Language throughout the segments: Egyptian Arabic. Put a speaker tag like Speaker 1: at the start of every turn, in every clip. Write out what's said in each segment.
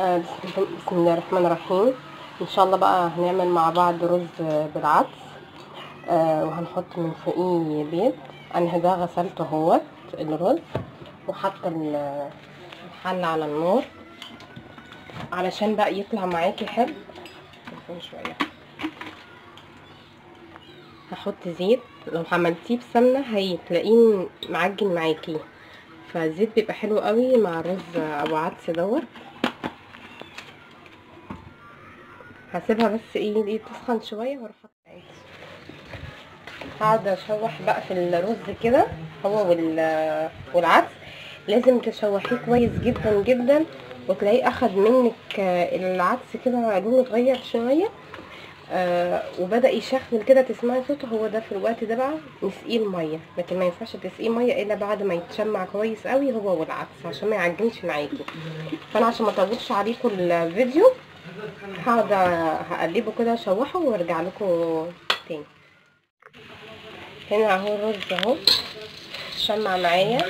Speaker 1: آه بسم بسم الله الرحمن الرحيم ان شاء الله بقى هنعمل مع بعض رز بالعدس آه وهنحط من فوقيه بيض انا ده غسلته اهوت الرز وحاطه ال- الحله على النار علشان بقى يطلع معاكي حلو استنى شويه هحط زيت لو عملتيه بسمنه هتلاقيه معجن معاكي فالزيت بيبقى حلو قوي مع رز ابو عدس دوت هسيبها بس ايه دي تسخن شويه واروح احطها هقعد اشوح بقى في الرز كده هو وال والعدس لازم تشوحيه كويس جدا جدا وتلاقيه اخد منك العدس كده لونه اتغير شويه آه وبدا يشخل كده تسمعي صوته هو ده في الوقت ده بقى نسقيه الميه لكن ما ينفعش تسقيه ميه الا بعد ما يتشمع كويس قوي هو والعدس عشان ما يعجنش معاكي فانا عشان ما اطولش عليكم الفيديو هقعد هقلبه كده اشوحه وارجع لكم تاني هنا اهو الرز اهو شمع معايا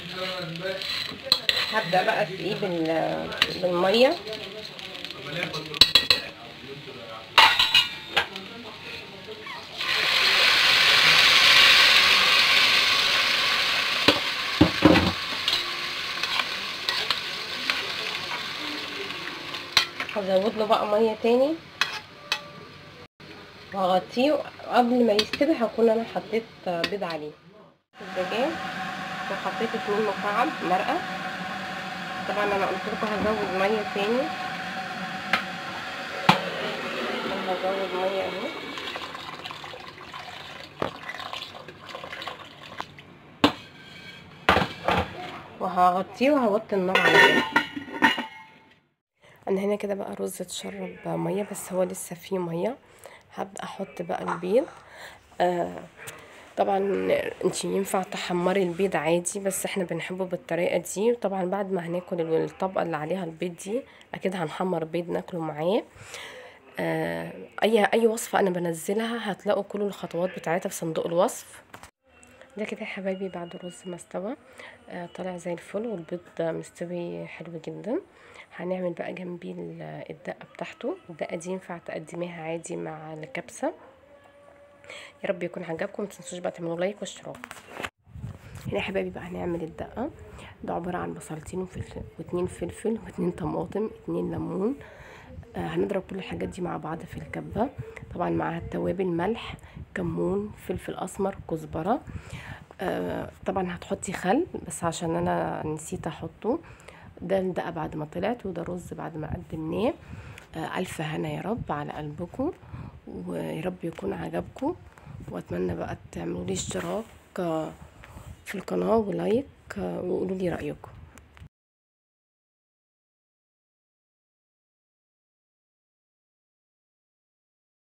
Speaker 1: هبدا بقى اسقيه بالميه هزود له بقى ميه تاني وهغطيه قبل ما يستوي هكون انا حطيت بيض عليه الدجاج وحطيت اتنين مكعب مرقه طبعا انا قلت لكم هزود ميه تاني هزود ميه اهو وهغطيه وهوطي النار عليه انا هنا كده بقى رز اتشرب ميه بس هو لسه فيه ميه هبدا احط بقى البيض آه طبعا انت ينفع تحمري البيض عادي بس احنا بنحبه بالطريقه دي طبعا بعد ما هناكل الطبقه اللي عليها البيض دي اكيد هنحمر بيض ناكله معاه آه اي اي وصفه انا بنزلها هتلاقوا كل الخطوات بتاعتها في صندوق الوصف ده كده يا حبايبي بعد الرز ما استوى آه طالع زي الفل والبيض مستوي حلو جدا هنعمل بقى جنبيه الدقه بتاعته الدقه دي ينفع تقدميها عادي مع الكبسه يا رب يكون عجبكم متنسوش بقى تعملوا لايك واشتراك هنا يا حبايبي بقى هنعمل الدقه ده عباره عن بصلتين وفلفل واتنين فلفل واتنين طماطم اتنين ليمون آه هنضرب كل الحاجات دي مع بعض في الكبه طبعا معاها التوابل ملح كمون فلفل اسمر كزبره آه طبعا هتحطي خل بس عشان انا نسيت احطه ده الدقه بعد ما طلعت وده رز بعد ما قدمناه آه الف هنا يا رب على قلبكم ويا رب يكون عجبكم واتمنى بقى تعملوا لي اشتراك آه في القناه ولايك آه وقولوا لي رايكم